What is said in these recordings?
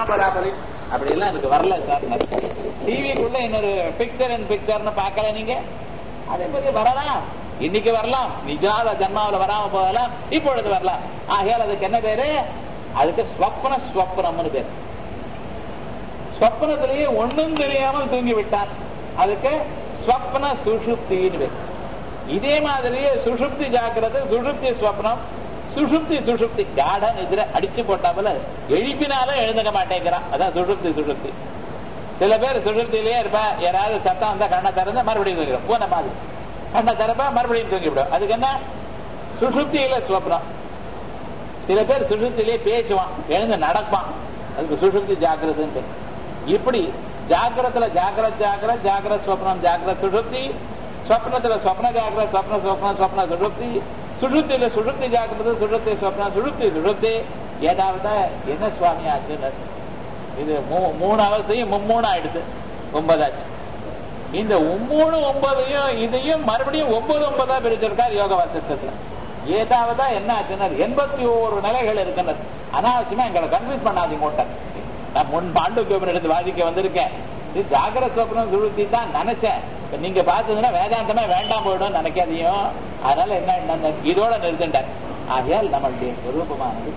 பராபரி அப்படி எல்லாம் எனக்கு வரல சார் டிவிக்குள்ள இன்னொரு பிக்சர் அண்ட் பிக்சர்னு பார்க்கல நீங்க அதே மாதிரி வரலாம் இன்னைக்கு வரலாம் நிஜாத ஜன்மாவில் வராம போகலாம் இப்பொழுது வரலாம் ஆகையால் அதுக்கு என்ன பேரு அதுக்கு ஸ்வப்ன ஸ்வப்னம்னு பேரு ஸ்வப்னத்திலேயே ஒண்ணும் தெரியாமல் தூங்கி விட்டான் அதுக்கு ஸ்வப்ன சுஷுப்தின்னு பேர் இதே மாதிரியே சுஷுப்தி ஜாக்கிரதை சுஷுப்தி ஸ்வப்னம் சுஷுப்தி சுஷுப்தி காட நிதிர அடிச்சு போட்டாமல எழுப்பினாலும் எழுந்துக்க மாட்டேங்கிறான் அதான் சுஷுப்தி சுஷுப்தி சில பேர் சுஷுப்தியிலேயே இருப்பா யாராவது சத்தம் வந்தா கண்ணை திறந்து மறுபடியும் தூங்கிடும் பூனை மாதிரி கண்ணை திறப்பா மறுபடியும் தூங்கிவிடும் அதுக்கு என்ன சுஷுப்தியில ஸ்வப்னம் சில பேர் சுஷுப்தியிலேயே பேசுவான் எழுந்து நடப்பான் அதுக்கு சுஷுப்தி ஜாக்கிரதுன்னு இப்படி ஜாக்கிரத்துல ஜாக்கிரத் ஜாக்கிரத் ஜாக்கிரத் ஸ்வப்னம் ஜாக்கிரத் சுஷுப்தி ஸ்வப்னத்துல ஸ்வப்ன ஜாக்கிரத் ஸ்வப்ன ஸ்வப்ன ஸ்வப்ன சுஷுப்தி சுஷுப்தியில சுஷுப்தி ஜாக்கிரது சுஷுப்தி ஸ்வப்ன சுஷுப்தி சுஷுப்தி ஏதாவது என்ன சுவாமி ஆச்சுன்னு இது மூணு அவஸ்தையும் மும்மூணு ஆயிடுது ஒன்பதாச்சு இந்த ஒன்பது ஒன்பதையும் இதையும் மறுபடியும் ஒன்பது ஒன்பதா பிரிச்சிருக்கார் யோக வாசித்தத்துல ஏதாவதா என்ன ஆச்சுன்னா எண்பத்தி ஓரு நிலைகள் இருக்கின்றது அனாவசியமா எங்களை கன்ஃபியூஸ் பண்ணாதீங்க ஓட்டர் நான் முன் பாண்டுக்கு எடுத்து வாதிக்க வந்திருக்கேன் இது ஜாகிர சொப்னம் சுழுத்தி தான் நினைச்சேன் நீங்க பார்த்ததுன்னா வேதாந்தமே வேண்டாம் போயிடும் நினைக்காதையும் அதனால என்ன இதோட நிறுத்திட்டார் ஆகையால் நம்மளுடைய ஸ்வரூபமானது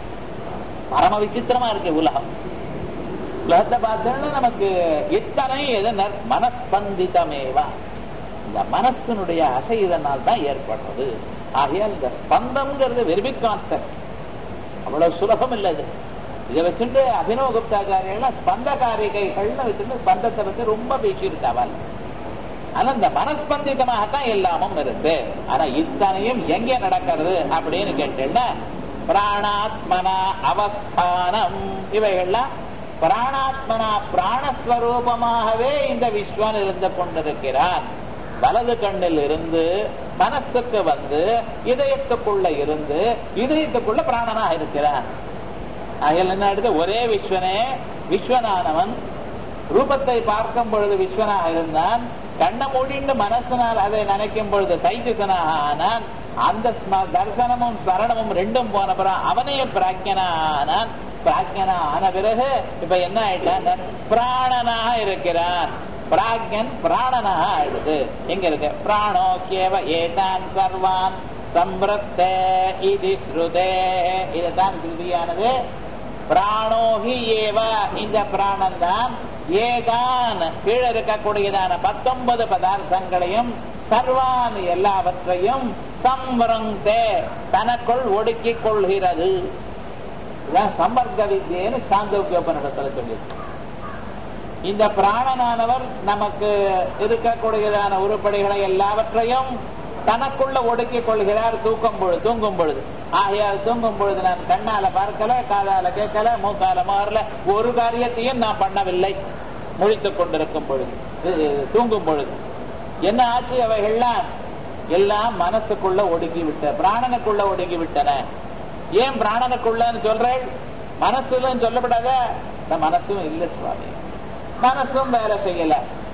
பரம விசித்திரமா இருக்கு உலகம் உலகத்தை பார்த்தோம்னா நமக்கு இத்தனை எது மனஸ்பந்திதமேவா இந்த மனசனுடைய அசைதனால் தான் ஏற்படுறது ஆகையால் இந்த ஸ்பந்தம்ங்கிறது வெரி பிக் கான்செப்ட் அவ்வளவு சுலபம் இல்லது இதை வச்சுட்டு அபினவ குப்தாச்சாரியெல்லாம் ஸ்பந்த காரிகைகள்னு வச்சுட்டு ஸ்பந்தத்தை பத்தி ரொம்ப பேசியிருக்காவல் ஆனா இந்த மனஸ்பந்திதமாகத்தான் எல்லாமும் இருக்கு ஆனா இத்தனையும் எங்கே நடக்கிறது அப்படின்னு கேட்டேன்னா பிராணாத்மனா அவஸ்தானம் இவைகள்லாம் பிராணாத்மனா பிராணஸ்வரூபமாகவே இந்த விஸ்வன் இருந்து கொண்டிருக்கிறான் வலது கண்ணில் இருந்து மனசுக்கு வந்து இதயத்துக்குள்ள இருந்து இதயத்துக்குள்ள பிராணனாக இருக்கிறான் அதில் என்ன எடுத்து ஒரே விஸ்வனே விஸ்வனானவன் ரூபத்தை பார்க்கும் பொழுது விஸ்வனாக இருந்தான் கண்ணை மூடிண்டு மனசனால் அதை நினைக்கும் பொழுது சைத்திசனாக ஆனான் அந்த தரிசனமும் ஸ்மரணமும் ரெண்டும் போன பிறகு அவனே பிராக்கியனா ஆனான் பிராக்கியனா ஆன பிறகு இப்ப என்ன ஆயிட்டான் பிராணனாக இருக்கிறான் பிராக்யன் பிராணனாக ஆயிடுது எங்க இருக்கு பிராணோ கேவ ஏதான் சர்வான் சம்பிரத்த இது ஸ்ருதே இதுதான் ஸ்ருதியானது பிராணோகி ஏவ இந்த பிராணன் தான் ஏதான் கீழே இருக்கக்கூடியதான பத்தொன்பது பதார்த்தங்களையும் சர்வான் எல்லாவற்றையும் சம்பரந்தே தனக்குள் ஒடுக்கிக் கொள்கிறது சம்பர்க்க வித்தியன்னு சாந்தோக்கியோபனிடத்துல சொல்லியிருக்கு இந்த பிராணனானவர் நமக்கு இருக்கக்கூடியதான உருப்படிகளை எல்லாவற்றையும் தனக்குள்ள ஒடுக்கிக் கொள்கிறார் தூக்கம் பொழுது தூங்கும் பொழுது ஆகையால் தூங்கும் பொழுது நான் கண்ணால பார்க்கல காதால கேட்கல மூக்கால மாறல ஒரு காரியத்தையும் நான் பண்ணவில்லை முழித்துக் கொண்டிருக்கும் பொழுது தூங்கும் பொழுது என்ன ஆச்சு அவைகள்லாம் எல்லாம் மனசுக்குள்ள ஒடுங்கி விட்ட பிராணனுக்குள்ள ஒடுங்கி விட்டன ஏன் பிராணனுக்குள்ளன்னு சொல்றேன் மனசுல சொல்லப்படாத மனசும் இல்லை சுவாமி மனசும் வேலை செய்யல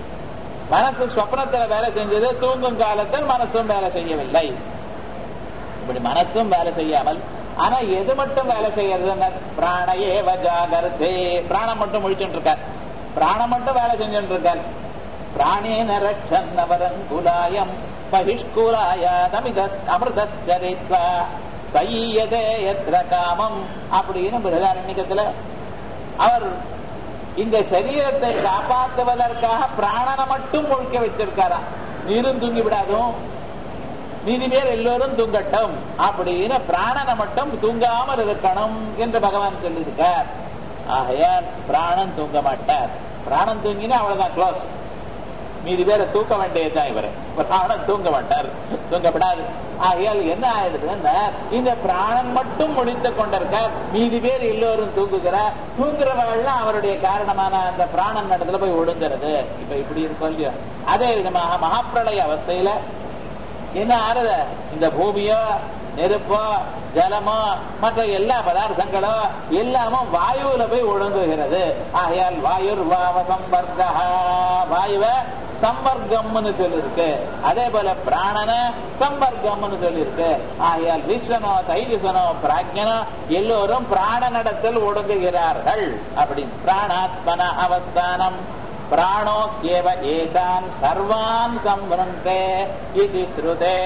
மனசு சொப்னத்துல வேலை செஞ்சது தூங்கும் காலத்தில் மனசும் வேலை செய்யவில்லை இப்படி மனசும் வேலை செய்யாமல் ஆனா எது மட்டும் வேலை செய்யறது பிராணையே வஜாகர்தே பிராணம் மட்டும் முடிச்சுட்டு இருக்கார் பிராணம் மட்டும் வேலை செஞ்சுட்டு இருக்கார் பிராணேன ரட்சன் நவரங்குலாயம் பகிஷ்குலாயாதமித அமிர்தச்சரித்வா சையதே எத்திர காமம் அப்படின்னு பிரதாரண்யத்துல அவர் இந்த சரீரத்தை காப்பாற்றுவதற்காக பிராணனை மட்டும் முழுக்க வச்சிருக்காராம் நீரும் தூங்கி விடாதும் மீதி பேர் எல்லோரும் தூங்கட்டும் அப்படின்னு பிராணனை மட்டும் தூங்காமல் இருக்கணும் என்று பகவான் சொல்லியிருக்கார் ஆகையால் பிராணன் தூங்க மாட்டார் பிராணன் தூங்கினா அவ்வளவுதான் க்ளோஸ் மீதி பேரை தூக்க வேண்டியதுதான் இவர் பிராணன் தூங்க மாட்டார் தூங்கப்படாது ஆகையால் என்ன ஆயிடுதுன்னா இந்த பிராணன் மட்டும் முடித்துக் கொண்டிருக்கார் மீதி பேர் எல்லோரும் தூங்குகிறார் தூங்குறவர்கள்லாம் அவருடைய காரணமான அந்த பிராணன் இடத்துல போய் ஒடுங்கிறது இப்ப இப்படி இருக்கும் இல்லையோ அதே விதமாக மகாப்பிரளய அவஸ்தையில என்ன ஆறுத இந்த பூமியோ நெருப்போ ஜலமோ மற்ற எல்லா பதார்த்தங்களோ எல்லாமும் வாயுல போய் ஒழுங்குகிறது ஆகையால் வாயுர் வாவ சம்பர்க்கா வாயுவ சம்பர்க்கம்னு சொல்லிருக்கு அதே போல பிராணன சம்பர்க்கம்னு சொல்லிருக்கு ஆகையால் விஸ்வனோ தைஜசனோ பிராஜ்யனோ எல்லோரும் பிராணனிடத்தில் ஒடுங்குகிறார்கள் அப்படின்னு பிராணாத்மன அவஸ்தானம் பிராணோ கேவ ஏதான் சர்வான் சம்பிரந்தே இது ஸ்ருதே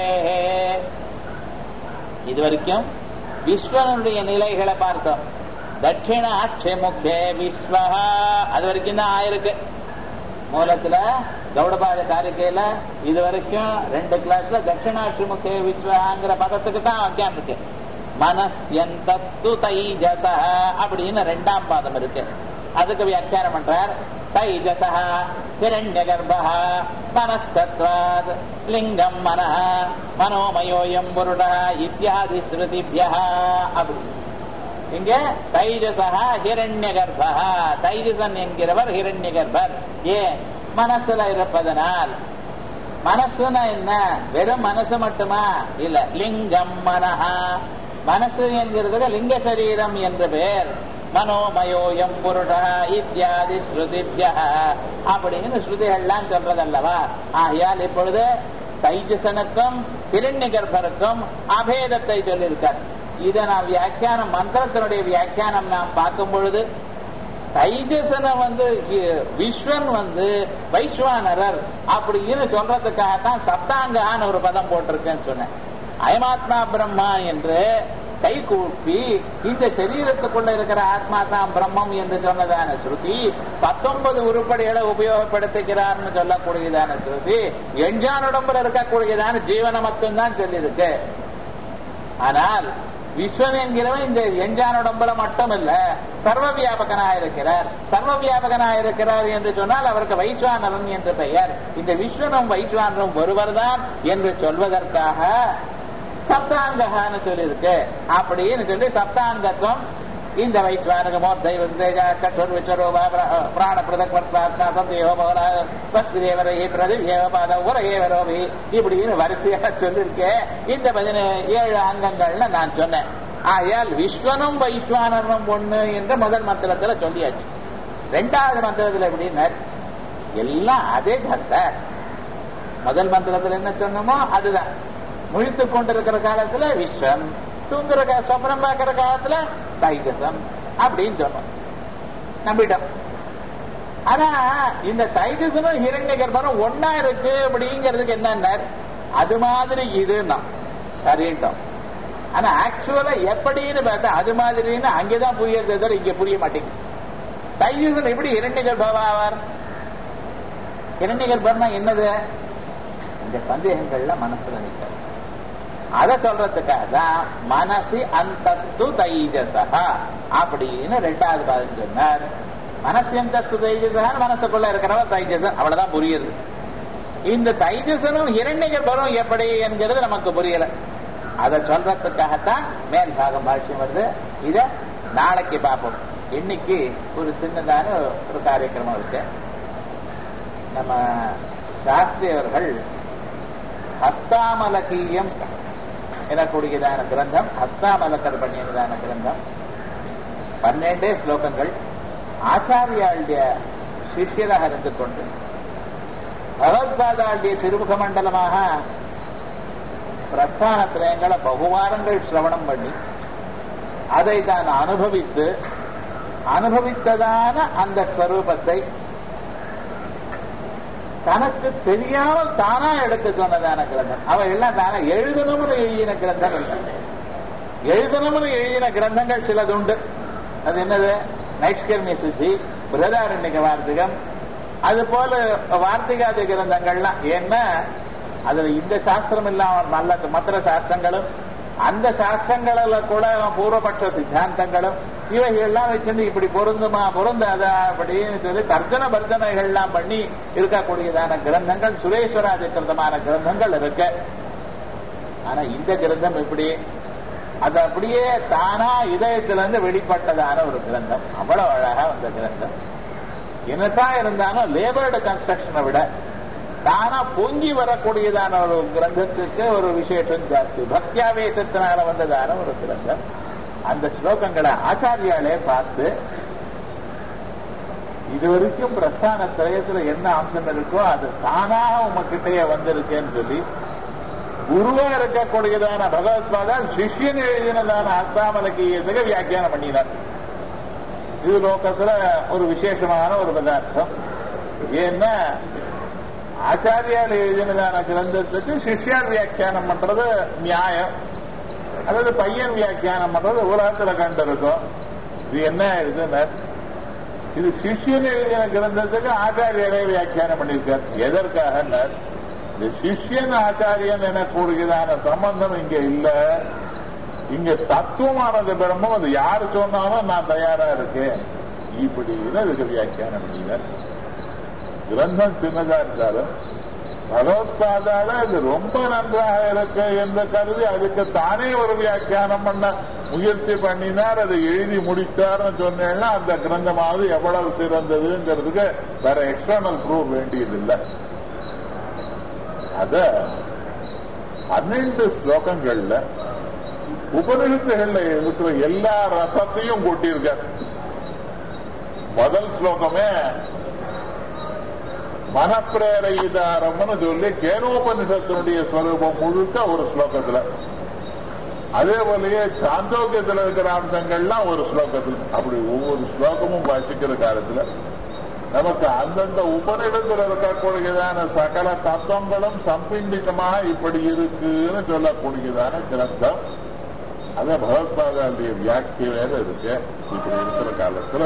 இதுவரைக்கும் விஸ்வனுடைய நிலைகளை பார்த்தோம் தட்சிணாட்சி முக்கே விஸ்வஹா அது வரைக்கும் தான் ஆயிருக்கு மூலத்துல கௌடபாத காரிக்கையில இது வரைக்கும் ரெண்டு கிளாஸ்ல தட்சிணாட்சி முக்கே விஸ்வஹாங்கிற பதத்துக்கு தான் அத்தியானம் இருக்கு மனஸ்யந்தஸ்து தைஜச அப்படின்னு ரெண்டாம் பாதம் இருக்கு அதுக்கு வியாக்கியானம் பண்றார் தைஜச ஹிரண்ய கர்ப்ப மனஸ்தத்வாத் லிங்கம் மன மனோமயோயம் புருட இத்தியாதி ஸ்ருதிபியா அப்படி இங்க தைஜசா ஹிரண்ய கர்ப்பா தைஜசன் என்கிறவர் ஹிரண்ய கர்ப்பர் ஏன் மனசுல இருப்பதனால் மனசுனா என்ன வெறும் மனசு மட்டுமா இல்ல லிங்கம் மனஹா மனசு என்கிறதுக்கு லிங்க சரீரம் என்று பெயர் மனோமயோயம் புருடா இத்தியாதி ஸ்ருதித்யா அப்படின்னு ஸ்ருதிகள்லாம் சொல்றதல்லவா ஆகையால் இப்பொழுது தைஜசனுக்கும் ஹிரண்ய கர்ப்பருக்கும் அபேதத்தை சொல்லியிருக்கார் இதை நான் வியாக்கியானம் மந்திரத்தினுடைய வியாக்கியானம் நாம் பார்க்கும் பொழுது தைஜசனை வந்து விஸ்வன் வந்து வைஸ்வானரர் அப்படின்னு சொல்றதுக்காகத்தான் சப்தாங்கான்னு ஒரு பதம் போட்டிருக்கேன்னு சொன்னேன் அயமாத்மா பிரம்மா என்று கை கூப்பி இந்த சரீரத்துக்குள்ள இருக்கிற ஆத்மா தான் பிரம்மம் என்று சொன்னதான ஸ்ருதி பத்தொன்பது உருப்படிகளை உபயோகப்படுத்துகிறார்னு சொல்லக்கூடியதான ஸ்ருதி எஞ்சான் உடம்புல இருக்கக்கூடியதான ஜீவனை மட்டும்தான் சொல்லியிருக்கு ஆனால் விஸ்வன் என்கிறவன் இந்த எஞ்சான் உடம்புல மட்டும் இல்ல சர்வ வியாபகனா இருக்கிறார் சர்வ வியாபகனா இருக்கிறார் என்று சொன்னால் அவருக்கு வைஸ்வானரன் என்று பெயர் இந்த விஸ்வனும் வைஸ்வானரும் ஒருவர்தான் என்று சொல்வதற்காக சப்தாங்கன்னு சொல்லியிருக்கு அப்படின்னு சொல்லி சப்தாங்கத்துவம் இந்த வைஸ்வானகமோ தெய்வ தேஜ கட்டோர் விஸ்வரூபா பிராண பிரதக்வத்வாத்மாதேவரை பிரதிவேவபாத உரையேவரோபி இப்படின்னு வரிசையா சொல்லியிருக்கேன் இந்த பதின ஏழு அங்கங்கள்னு நான் சொன்னேன் ஆகையால் விஸ்வனும் வைஸ்வானரும் ஒண்ணு என்று முதல் மந்திரத்துல சொல்லியாச்சு ரெண்டாவது மந்திரத்துல எப்படின்னா எல்லாம் அதே சார் முதல் மந்திரத்துல என்ன சொன்னோமோ அதுதான் முழித்து கொண்டிருக்கிற காலத்துல விஸ்வம் தூங்குற சொப்னம் பார்க்கிற காலத்துல தைஜசம் அப்படின்னு சொன்னோம் நம்பிட்டோம் ஆனா இந்த தைஜசனும் ஹிரண்ய கர்ப்பனும் ஒன்னா இருக்கு அப்படிங்கிறதுக்கு என்ன அது மாதிரி இதுன்னா சரின்ட்டோம் ஆனா ஆக்சுவலா எப்படின்னு பார்த்தா அது மாதிரின்னு அங்கேதான் புரியறது தவிர இங்க புரிய மாட்டேங்குது தைஜசன் எப்படி ஹிரண்ய கர்ப்பவா ஆவார் ஹிரண்ய கர்ப்பம்னா என்னது இந்த சந்தேகங்கள்ல மனசுல நிற்கிறது அத சொல்றதுக்காக தான் மனசு அந்தஸ்து தைஜசா அப்படின்னு ரெண்டாவது பாதம் சொன்னார் மனசு அந்தஸ்து தைஜசான்னு மனசுக்குள்ள இருக்கிறவன் தைஜசன் அவ்வளவுதான் புரியுது இந்த தைஜசனும் இரண்யகர்பரும் எப்படி என்கிறது நமக்கு புரியல அதை சொல்றதுக்காகத்தான் மேல் பாகம் பாஷ்யம் வருது இத நாளைக்கு பார்ப்போம் இன்னைக்கு ஒரு சின்னதான ஒரு காரியக்கிரமம் இருக்கு நம்ம சாஸ்திரி அவர்கள் ஹஸ்தாமலகீயம் எனக்கூடியதான கிரந்தம் ஹஸ்தாமலக்கர் பண்ணியதான கிரந்தம் பன்னெண்டே ஸ்லோகங்கள் ஆச்சாரியாளுடைய சிஷியராக இருந்து கொண்டு பகவத்பாதாளுடைய திருமுக மண்டலமாக பிரஸ்தானத்தில் எங்களை பகுவாரங்கள் சிரவணம் பண்ணி அதை தான் அனுபவித்து அனுபவித்ததான அந்த ஸ்வரூபத்தை தனக்கு தெரியாமல் தானா எடுத்து சொன்னதான கிரந்தம் அவ எல்லாம் தானே எழுதணும்னு எழுதின கிரந்தம் இல்லை எழுதணும்னு எழுதின கிரந்தங்கள் சிலதுண்டு அது என்னது நைஷ்கர்மிய சுத்தி பிரதாரண்யக வார்த்திகம் அது போல வார்த்திகாதி கிரந்தங்கள்லாம் ஏன்னா அதுல இந்த சாஸ்திரம் இல்லாம நல்ல மற்ற சாஸ்திரங்களும் அந்த சாஸ்திரங்களில் கூட பூர்வபட்ச சித்தாந்தங்களும் இவைகள்லாம் வச்சிருந்து இப்படி பொருந்துமா பொருந்தாதா அப்படின்னு சொல்லி தர்ஜன பர்ஜனைகள்லாம் பண்ணி இருக்கக்கூடியதான கிரந்தங்கள் சுரேஸ்வராதிகிருதமான கிரந்தங்கள் இருக்கு ஆனா இந்த கிரந்தம் எப்படி அது அப்படியே தானா இதயத்திலிருந்து வெளிப்பட்டதான ஒரு கிரந்தம் அவ்வளவு அழகா வந்த கிரந்தம் என்னதான் இருந்தாலும் லேபர்டு கன்ஸ்ட்ரக்ஷனை விட தானா பொங்கி வரக்கூடியதான ஒரு கிரந்தத்துக்கு ஒரு விசேஷம் ஜாஸ்தி பக்தியாவேசத்தினால வந்ததான ஒரு கிரந்தம் அந்த ஸ்லோகங்களை ஆச்சாரியாலே பார்த்து இது வரைக்கும் பிரஸ்தான திரயத்துல என்ன அம்சம் இருக்கோ அது தானாக உமக்கிட்டே வந்திருக்கேன்னு சொல்லி குருவா இருக்கக்கூடியதான பகவத்பாதா சிஷ்யன் எழுதினதான அஸ்தாமலக்கீயத்துக்கு வியாக்கியானம் பண்ணினார் இது லோகத்துல ஒரு விசேஷமான ஒரு பதார்த்தம் ஏன்னா ஆச்சாரியால் எழுதினதான கிரந்தத்துக்கு சிஷ்யார் வியாக்கியானம் பண்றது நியாயம் அல்லது பையன் வியாக்கியானம் பண்றது உலகத்துல கண்டிருக்கும் இது என்ன எழுதுன இது சிஷ்யன் எழுதின கிரந்தத்துக்கு ஆச்சாரியரே வியாக்கியானம் பண்ணியிருக்கார் எதற்காக இந்த சிஷ்யன் ஆச்சாரியன் என கூறுகிறான சம்பந்தம் இங்க இல்ல இங்க தத்துவமானது பிரம்மம் அது யாரு சொன்னாலும் நான் தயாரா இருக்கேன் இப்படின்னு அதுக்கு வியாக்கியானம் பண்ணினார் கிரந்தம் சின்னதா இருந்தாலும் பகவத்பாதால இது ரொம்ப நன்றாக இருக்கு என்று கருதி அதுக்கு தானே ஒரு வியாக்கியானம் பண்ண முயற்சி பண்ணினார் அதை எழுதி முடித்தார்னு சொன்னேன்னா அந்த கிரந்தமாவது எவ்வளவு சிறந்ததுங்கிறதுக்கு வேற எக்ஸ்டர்னல் ப்ரூவ் வேண்டியதில்லை அத பன்னெண்டு ஸ்லோகங்கள்ல உபநிஷத்துகள்ல இருக்கிற எல்லா ரசத்தையும் கொட்டியிருக்கார் முதல் ஸ்லோகமே மனப்பிரேரயிதாரம்னு சொல்லி கேனோபனிஷத்தினுடைய ஸ்வரூபம் முழுக்க ஒரு ஸ்லோகத்துல அதே போலயே சாந்தோக்கியத்தில் இருக்கிற அம்சங்கள்லாம் ஒரு ஸ்லோகத்தில் அப்படி ஒவ்வொரு ஸ்லோகமும் வாசிக்கிற காலத்துல நமக்கு அந்தந்த உபநிடத்தில் இருக்கக்கூடியதான சகல தத்துவங்களும் சம்பிண்டிதமாக இப்படி இருக்குன்னு சொல்லக்கூடியதான கிரந்தம் அத பகவத்பாதாவுடைய வியாக்கிய வேற இருக்கு இப்படி இருக்கிற காலத்துல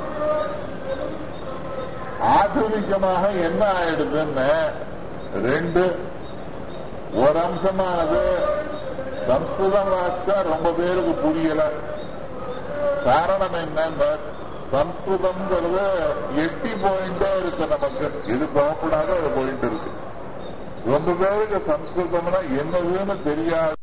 ஆధుனிகமாக என்ன ஆயிடுதுன்னு ரெண்டு ஒரு அம்சமானது சம்ஸ்கிருதம் வாசிச்சா ரொம்ப பேருக்கு புரியல காரணம் என்னன்னு சம்ஸ்கிருதம்ங்கிறது எட்டி போயிட்டே இருக்கு நமக்கு இது போகக்கூடாத ஒரு போயிட்டு இருக்கு ரொம்ப பேருக்கு சம்ஸ்கிருதம்னா என்னதுன்னு தெரியாது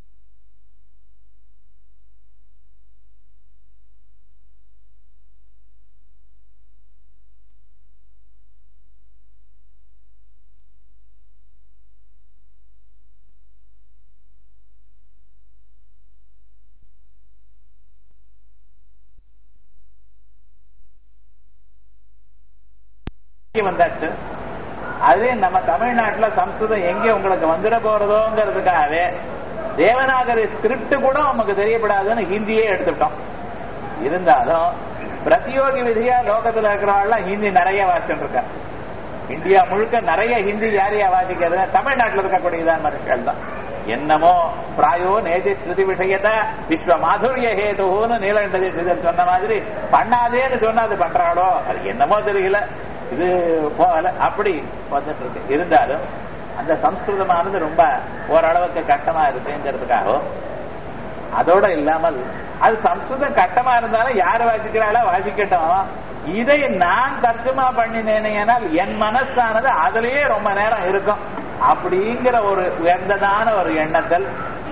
வந்தாச்சு அதே நம்ம தமிழ்நாட்டுல சம்ஸ்கிருதம் எங்க உங்களுக்கு வந்துட போறதோங்கிறதுக்காகவே தேவநாகரி ஸ்கிரிப்ட் கூட நமக்கு தெரியப்படாதுன்னு ஹிந்தியே எடுத்துட்டோம் இருந்தாலும் பிரதியோகி விதியா லோகத்துல இருக்கிறவாள்லாம் ஹிந்தி நிறைய வாசிச்சுட்டு இருக்கா இந்தியா முழுக்க நிறைய ஹிந்தி யார் யார் வாசிக்கிறது தமிழ்நாட்டில் இருக்கக்கூடியதான் மனுஷர்கள் தான் என்னமோ பிராயோ நேதி ஸ்ருதி விஷயத்த விஸ்வ மாதுரிய ஹேதுன்னு நீலகண்ட சொன்ன மாதிரி பண்ணாதேன்னு சொன்னா அது பண்றாளோ அது என்னமோ தெரியல இது போகல அப்படி வந்துட்டு இருக்கு இருந்தாலும் அந்த சம்ஸ்கிருதமானது ரொம்ப ஓரளவுக்கு கட்டமா இருக்குங்கிறதுக்காகவும் அதோட இல்லாமல் அது சம்ஸ்கிருதம் கட்டமா இருந்தாலும் யாரு வாசிக்கிறாளோ வாசிக்கட்டும் இதை நான் தர்ஜமா பண்ணினேனால் என் மனசானது அதுலயே ரொம்ப நேரம் இருக்கும் அப்படிங்கிற ஒரு உயர்ந்ததான ஒரு எண்ணத்தில்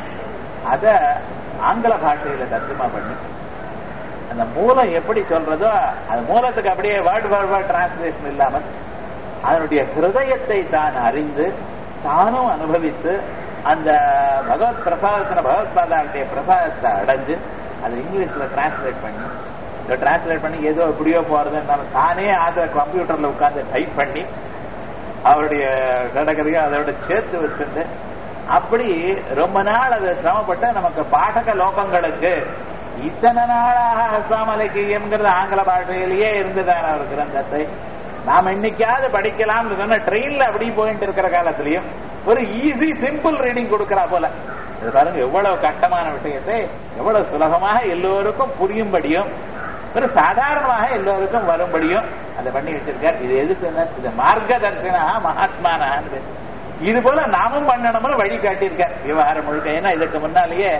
அத ஆங்கில பாஷையில தர்ஜமா பண்ணி அந்த மூலம் எப்படி சொல்றதோ அது மூலத்துக்கு அப்படியே வேர்ட் வேர்ட் வேர்ட் டிரான்ஸ்லேஷன் இல்லாமல் அதனுடைய ஹிருதயத்தை தான் அறிந்து தானும் அனுபவித்து அந்த பகவத் பிரசாதத்தின பகவத் பாதாவுடைய பிரசாதத்தை அடைஞ்சு அதை இங்கிலீஷ்ல டிரான்ஸ்லேட் பண்ணி டிரான்ஸ்லேட் பண்ணி ஏதோ எப்படியோ போறதுன்னாலும் தானே அதை கம்ப்யூட்டர்ல உட்கார்ந்து டைப் பண்ணி அவருடைய கடற்கரையும் அதோட சேர்த்து வச்சிருந்து அப்படி ரொம்ப நாள் அதை சிரமப்பட்டு நமக்கு பாடக லோகங்களுக்கு இத்தனை நாளாக ஹஸ்தாமலைக்கியம்ங்கிறது ஆங்கில பாஷையிலேயே இருந்ததான ஒரு கிரந்தத்தை நாம் இன்னைக்காவது படிக்கலாம் சொன்ன ட்ரெயின்ல அப்படி போயிட்டு இருக்கிற காலத்திலையும் ஒரு ஈஸி சிம்பிள் ரீடிங் கொடுக்கறா போல இது பாருங்க எவ்வளவு கட்டமான விஷயத்தை எவ்வளவு சுலபமாக எல்லோருக்கும் புரியும்படியும் ஒரு சாதாரணமாக எல்லோருக்கும் வரும்படியும் அதை பண்ணி வச்சிருக்கார் இது எதுக்கு இது மார்க்க தர்சனா மகாத்மானான்னு இது போல நாமும் பண்ணணும்னு வழி காட்டியிருக்கார் விவகாரம் முழுக்க ஏன்னா இதுக்கு முன்னாலேயே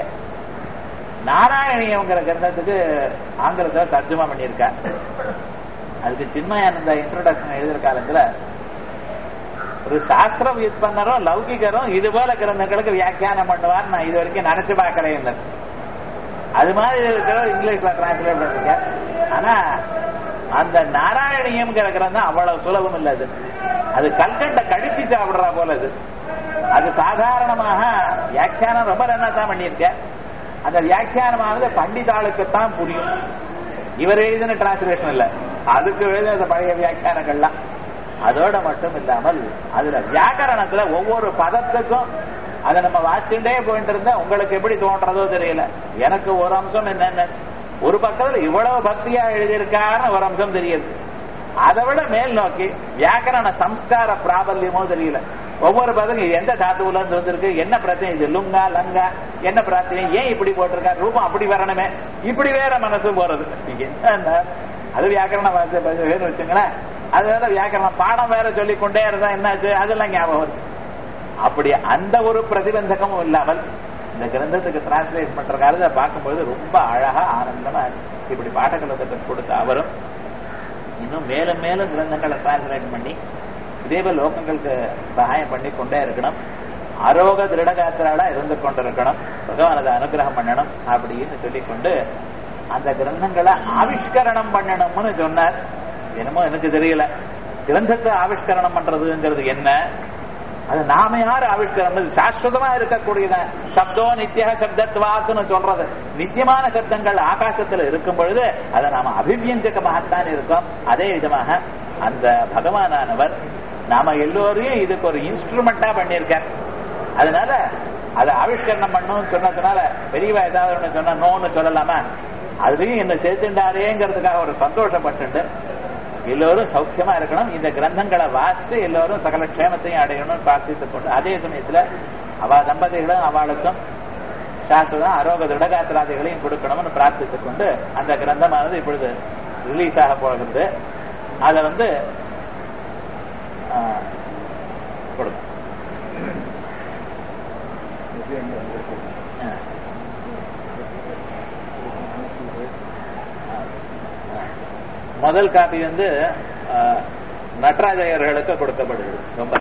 நாராயணியங்கிற கிரந்தத்துக்கு ஆங்கிலத்தில் தர்ஜமா பண்ணியிருக்கார் அதுக்கு சின்மயானந்த இன்ட்ரோடக்ஷன் எழுதுற காலத்துல ஒரு சாஸ்திர விற்பனரும் லௌகிகரும் இது போல கிரந்தங்களுக்கு வியாக்கியானம் பண்ணுவார் நான் இது வரைக்கும் நினைச்சு பார்க்கறேன் அது மாதிரி இருக்கிற இங்கிலீஷ்ல டிரான்ஸ்லேட் பண்ணிருக்க ஆனா அந்த நாராயணியம்ங்கிற கிரந்தம் அவ்வளவு சுலபம் இல்ல அது அது கல்கண்ட கடிச்சு சாப்பிடுறா போல அது அது சாதாரணமாக வியாக்கியானம் ரொம்ப நல்லா தான் பண்ணியிருக்க அந்த வியாக்கியானமானது பண்டிதாளுக்குத்தான் புரியும் இவர் எழுதின டிரான்ஸ்லேஷன் இல்ல அதுக்கு வேணும் இந்த பழைய வியாக்கியானங்கள்லாம் அதோட மட்டும் இல்லாமல் அதுல வியாக்கரணத்துல ஒவ்வொரு பதத்துக்கும் அதை நம்ம வாசிச்சுட்டே போயிட்டு இருந்தா உங்களுக்கு எப்படி தோன்றதோ தெரியல எனக்கு ஒரு அம்சம் என்னென்ன ஒரு பக்கத்துல இவ்வளவு பக்தியா எழுதியிருக்காருன்னு ஒரு அம்சம் தெரியுது அதை விட மேல் நோக்கி வியாக்கரண சம்ஸ்கார பிராபல்யமோ தெரியல ஒவ்வொரு பதங்க எந்த தாத்துவுல இருந்து வந்திருக்கு என்ன பிரச்சனை இது லுங்கா லங்கா என்ன பிரச்சனை ஏன் இப்படி போட்டிருக்காரு ரூபம் அப்படி வரணுமே இப்படி வேற மனசு போறது என்ன அது வியாக்கரண வேறு வச்சுங்களேன் அது வேற வியாக்கரணம் பாடம் வேற சொல்லிக் கொண்டே இருந்தா என்னாச்சு அதெல்லாம் ஞாபகம் வருது அப்படி அந்த ஒரு பிரதிபந்தகமும் இல்லாமல் இந்த கிரந்தத்துக்கு டிரான்ஸ்லேட் பண்ற காலத்தை பார்க்கும்போது ரொம்ப அழகா ஆனந்தமா இப்படி பாட்டகலத்துக்கு கொடுத்த அவரும் இன்னும் மேலும் மேலும் கிரந்தங்களை டிரான்ஸ்லேட் பண்ணி இதேபோல் லோகங்களுக்கு சகாயம் பண்ணி கொண்டே இருக்கணும் அரோக திருடகாத்திராளா இருந்து கொண்டிருக்கணும் பகவான் அதை அனுகிரகம் பண்ணணும் அப்படின்னு சொல்லிக்கொண்டு அந்த கிரந்தங்களை ஆவிஷ்கரணம் பண்ணணும்னு சொன்னார் என்னமோ எனக்கு தெரியல கிரந்தத்தை ஆவிஷ்கரணம் பண்றதுங்கிறது என்ன அது நாம யாரு ஆவிஷ்கரணம் சாஸ்வதமா இருக்கக்கூடியத சப்தோ நித்திய சப்தத்வாத்துன்னு சொல்றது நித்தியமான சப்தங்கள் ஆகாசத்துல இருக்கும் பொழுது அதை நாம அபிவியஞ்சகமாகத்தான் இருக்கோம் அதே விதமாக அந்த பகவானானவர் நாம எல்லோரையும் இதுக்கு ஒரு இன்ஸ்ட்ருமெண்டா பண்ணியிருக்கார் அதனால அதை ஆவிஷ்கரணம் பண்ணணும்னு சொன்னதுனால பெரியவா ஏதாவது ஒண்ணு சொன்னா நோன்னு சொல்லலாமா அதுலயும் என்ன சேர்த்துண்டாரேங்கிறதுக்காக ஒரு சந்தோஷப்பட்டு எல்லோரும் சௌக்கியமா இருக்கணும் இந்த கிரந்தங்களை வாசித்து எல்லோரும் சகல க்ஷேமத்தையும் அடையணும்னு பிரார்த்தித்துக் கொண்டு அதே சமயத்துல அவ தம்பதிகளும் அவளுக்கும் சாஸ்திரம் அரோக திருடகாத்திராதிகளையும் கொடுக்கணும்னு பிரார்த்தித்துக் கொண்டு அந்த கிரந்தமானது இப்பொழுது ரிலீஸ் ஆக போகிறது அதை வந்து கொடுக்கும் முதல் காப்பி வந்து நடராஜயர்களுக்கு கொடுக்கப்படுகிறது ரொம்ப